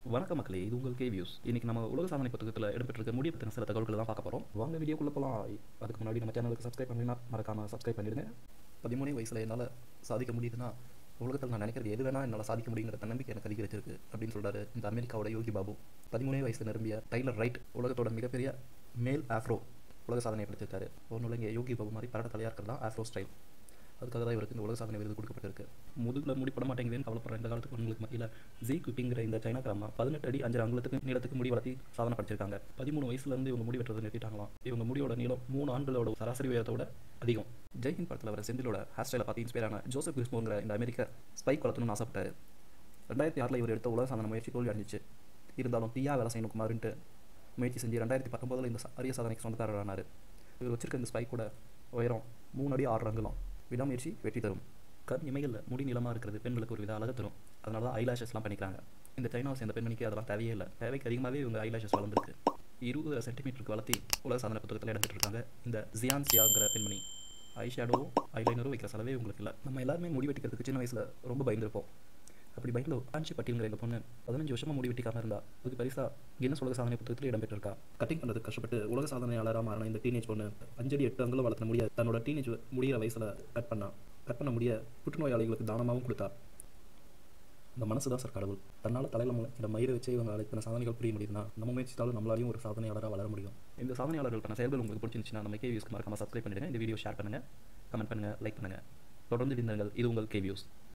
வணக்கம் மக்களே இது உங்கள் கே வியூஸ் இன்னைக்கு நம்ம உலக சாதனை புத்தகத்தில் இடம்பெற்றிருக்க முடிய பற்றின சில தகவல்களை தான் பார்க்க போகிறோம் வாங்க வீடியோக்குள்ள போகலாம் அதுக்கு முன்னாடி நம்ம சேனலுக்கு சப்ஸ்கிரைப் பண்ணினா மறக்காம சப்ஸ்கிரைப் பண்ணிடுங்க பதிமூணே வயசில் என்னால் சாதிக்க முடியுதுன்னா உலகத்தில் நான் நினைக்கிறது எது வேணால் என்னால் சாதிக்க முடியுங்கிற தன்னம்பிக்கை எனக்கு அதிகரிச்சிருக்கு அப்படின்னு சொல்றாரு இந்த அமெரிக்காவோட யோகி பாபு பதிமூணே வயசில் நிரம்பிய டைலர் ரைட் உலகத்தோட மிகப்பெரிய மேல் ஆஃப்ரோ உலக சாதனை படுத்திருக்காரு ஒன்றும் இங்கே யோகி பாபு மாதிரி பரட தலையாக இருக்கிறது தான் ஆஃப்ரோ ஸ்டைல் அதுக்காக தான் இவருக்கு இந்த உலக சாதனை விருது கொடுக்கப்பட்டிருக்கு முதுகில் முடிப்பட மாட்டேங்குதுன்னு கவலைப்படுற இந்த காலத்துக்கு உங்களுக்கு மத்தியில் ஜி குப்பிங்கிற இந்த சைனா கிராமம் பதினெட்டு அடி அஞ்சு அங்குலத்துக்கு நீளத்துக்கு முடி வளர்த்தி சாதனை படிச்சிருக்காங்க பதிமூணு வயசுலேருந்து இவங்க முடி வெட்டுறதை நிறுத்திட்டாங்களாம் இவங்க முடியோட நீளம் மூணு ஆண்களோட சராசரி உயரத்தோட அதிகம் ஜெய்ஹிந்த் படத்தில் வர செந்திலோட ஹேர் ஸ்டைலை பார்த்து இன்ஸ்பயர் ஆன ஜோசப் கிறிஸ்மோங்கிற இந்த அமெரிக்க ஸ்பைக் வளர்த்தணும்னு ஆசைப்பட்டாரு ரெண்டாயிரத்தி ஆறில் இவர் எடுத்த உலக சாதனை முயற்சி தோல்வி அடைஞ்சிச்சு இருந்தாலும் தீயா வேலை செய்யணும் குமாருன்ட்டு முயற்சி செஞ்சு ரெண்டாயிரத்தி பத்தொன்பதில் இந்த அரிய சாதனைக்கு சொந்தக்காரரானார் இவர் வச்சிருக்க இந்த ஸ்பைக்கோட உயரம் மூணு அடி ஆறு அங்குலம் விடாமுயற்சி வெற்றி தரும் கண் இமைகளில் முடி நிலமாக இருக்கிறது பெண்களுக்கு ஒரு வித அழகு தரும் அதனால தான் ஐலாஷஸ்லாம் பண்ணிக்கிறாங்க இந்த சைனாவை சேர்ந்த பெண்மணிக்கு அதெல்லாம் தேவையே இல்லை தேவைக்கு அதிகமாகவே இவங்க ஐலாஷஸ் வளர்ந்துருக்கு இருபது சென்டிமீட்டருக்கு வளர்த்தி உலக சாதனை புத்தகத்தில் இடம்பெற்று இருக்காங்க இந்த ஜியான் சியாங்கிற பெண்மணி ஐ ஷேடோ ஐலைனரும் வைக்கிற செலவே உங்களுக்கு இல்லை நம்ம எல்லாருமே முடி வெட்டிக்கிறதுக்கு சின்ன வயசில் ரொம்ப பயந்துருப்போம் அப்படி பயந்து ஆன்சி பட்டியல்ங்கிற எங்கள் பொண்ணு பதினஞ்சு வருஷமா முடி வெட்டிக்காம இருந்தா அதுக்கு பரிசா கின்னஸ் உலக சாதனை புத்தகத்தில் இடம்பெற்றிருக்கா கட்டிங் பண்ணுறதுக்கு கஷ்டப்பட்டு உலக சாதனையாளராக மாறின இந்த டீனேஜ் பொண்ணு அஞ்சடி எட்டு அங்குலம் வளர்த்த முடியாது தன்னோட டீனேஜ் முடிகிற வயசில் கட் பண்ணா கட் பண்ண முடிய புற்றுநோயாளிகளுக்கு தானமாகவும் கொடுத்தா இந்த மனசு தான் சார் கடவுள் தன்னால் தலையில் முளைக்கிற மயிரை வச்சு இவங்க இத்தனை சாதனைகள் புரிய முடியுதுன்னா நம்ம முயற்சித்தாலும் நம்மளாலையும் ஒரு சாதனையாளராக வளர முடியும் இந்த சாதனையாளர்களுக்கான செயல்கள் உங்களுக்கு பிடிச்சிருந்துச்சுன்னா நம்ம கே வியூஸ்க்கு மறக்காம சப்ஸ்கிரைப் பண்ணிடுங்க இந்த வீடியோ ஷேர் பண்ணுங்க கமெண்ட் பண்ணுங்க லைக் பண்ணுங்க தொடர்ந்து இருந்தீர்கள் இது உங்கள் கே வியூஸ்